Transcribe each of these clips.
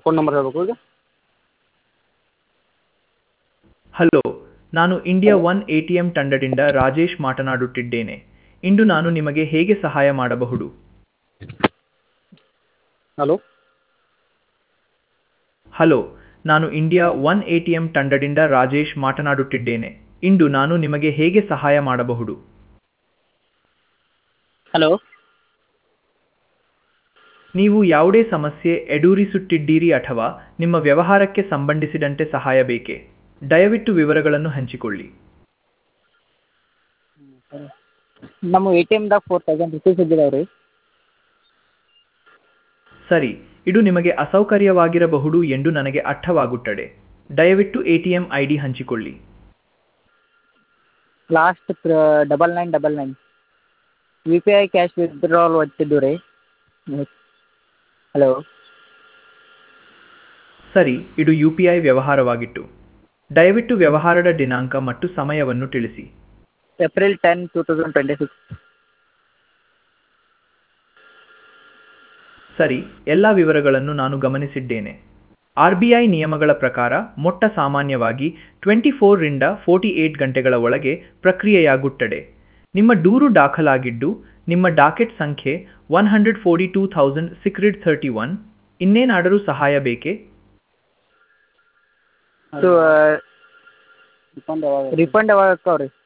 account number ಹೇಳ್ಬೇಕು ಈಗ hello ನಾನು India one A T M ತಂಡದಿಂದ ರಾಜೇಶ್ ಮಾತನಾಡುತ್ತಿದ್ದೇನೆ ಇಂದು ನಾನು ನಿಮಗೆ ಹೇಗೆ ಸಹಾಯ ಮಾಡಬಹುದು ಹಲೋ ಹಲೋ ನಾನು India one A T M ತಂಡದಿಂದ ರಾಜೇಶ್ ಮಾತನಾಡುತ್ತಿದ್ದೇನೆ ಇಂದು ನಾನು ನಿಮಗೆ ಹೇಗೆ ಸಹಾಯ ಮಾಡಬಹುದು ಹಲೋ ನೀವು ಯಾವುದೇ ಸಮಸ್ಯೆ ಎದುರಿಸುತ್ತಿದ್ದೀರಿ ಅಥವಾ ನಿಮ್ಮ ವ್ಯವಹಾರಕ್ಕೆ ಸಂಬಂಧಿಸಿದಂತೆ ಸಹಾಯ ಬೇಕೇ ದಯವಿಟ್ಟು ವಿವರಗಳನ್ನು ಹಂಚಿಕೊಳ್ಳಿ ನಮ್ಮ ಎ ಟಿ ಎಮ್ದಾಗ ಫೋರ್ ತೌಸಂಡ್ ರುಪೀಸ್ ಇದ್ದಿದಾವೆ ರೀ ಸರಿ ಇದು ನಿಮಗೆ ಅಸೌಕರ್ಯವಾಗಿರಬಹುದು ಎಂದು ನನಗೆ ಅರ್ಥವಾಗುತ್ತದೆ ದಯವಿಟ್ಟು A T M I D ಹಂಚಿಕೊಳ್ಳಿ last double nine double nine U P I cash withdrawal ಒತ್ತಿದ್ದು ರೀ ಹಲೋ ಸರಿ ಇದು ಯು ಪಿ ಐ ವ್ಯವಹಾರವಾಗಿತ್ತು ದಯವಿಟ್ಟು ವ್ಯವಹಾರದ ದಿನಾಂಕ ಮತ್ತು ಸಮಯವನ್ನು ತಿಳಿಸಿ April ten two thousand twenty six ಸರಿ ಎಲ್ಲ ವಿವರಗಳನ್ನು ನಾನು ಗಮನಿಸಿದ್ದೇನೆ ಆರ್ ಬಿ ಐ ನಿಯಮಗಳ ಪ್ರಕಾರ ಮೊಟ್ಟ ಸಾಮಾನ್ಯವಾಗಿ ಟ್ವೆಂಟಿ ಫೋರ್ರಿಂದ ಫೋರ್ಟಿ ಏಟ್ ಗಂಟೆಗಳ ಒಳಗೆ ಪ್ರಕ್ರಿಯೆಯಾಗುತ್ತದೆ ನಿಮ್ಮ ದೂರು ದಾಖಲಾಗಿದ್ದು ನಿಮ್ಮ ಡಾಕೆಟ್ ಸಂಖ್ಯೆ one hundred forty two thousand six hundred thirty one ಇನ್ನೇನಾದರೂ ಸಹಾಯ ಬೇಕೇ ಸೊ ರಿಫಂಡ್ ಯಾವಾಗ ಅಕ್ಕಾವ ರೀ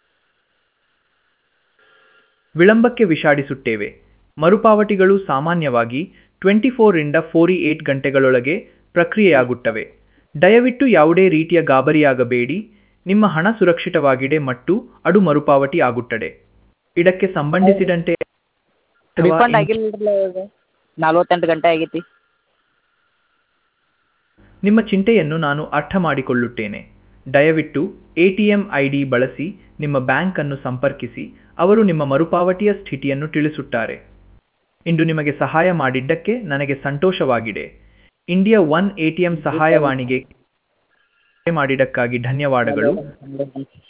ವಿಳಂಬಕ್ಕೆ ವಿಷಾಡಿಸುತ್ತೇವೆ ಮರುಪಾವತಿಗಳು ಸಾಮಾನ್ಯವಾಗಿ ಟ್ವೆಂಟಿ ಫೋರ್ರಿಂದ ಫೋರ್ಟಿ ಏಟ್ ಗಂಟೆಗಳೊಳಗೆ ಪ್ರಕ್ರಿಯೆಯಾಗುತ್ತವೆ ದಯವಿಟ್ಟು ಯಾವುದೇ ರೀತಿಯ ಗಾಬರಿಯಾಗಬೇಡಿ ನಿಮ್ಮ ಹಣ ಸುರಕ್ಷಿತವಾಗಿದೆ ಮತ್ತು ಅದು ಮರುಪಾವತಿ ಆಗುತ್ತದೆ ಇದಕ್ಕೆ ಸಂಬಂಧಿಸಿದಂತೆ ಅಥವಾ ರಿಫಂಡ್ ಇನ್- ಆಗಿಲ್ಲ ನಲ್ವತ್ತೆಂಟು ಗಂಟೆ ಆಗೈತಿ ನಿಮ್ಮ ಚಿಂತೆಯನ್ನು ನಾನು ಅರ್ಥ ಮಾಡಿಕೊಳ್ಳುತ್ತೇನೆ ದಯವಿಟ್ಟು A T M I D ಬಳಸಿ ನಿಮ್ಮ ಬ್ಯಾಂಕ್ ಅನ್ನು ಸಂಪರ್ಕಿಸಿ ಅವರು ನಿಮ್ಮ ಮರುಪಾವತಿಯ ಸ್ಥಿತಿಯನ್ನು ತಿಳಿಸುತ್ತಾರೆ ಇಂದು ನಿಮಗೆ ಸಹಾಯ ಮಾಡಿದ್ದಕ್ಕೆ ನನಗೆ ಸಂತೋಷವಾಗಿದೆ India one A T M ಸಹಾಯವಾಣಿಗೆ ಕರೆ ಮಾಡಿದ್ದಕ್ಕಾಗಿ ಧನ್ಯವಾದಗಳು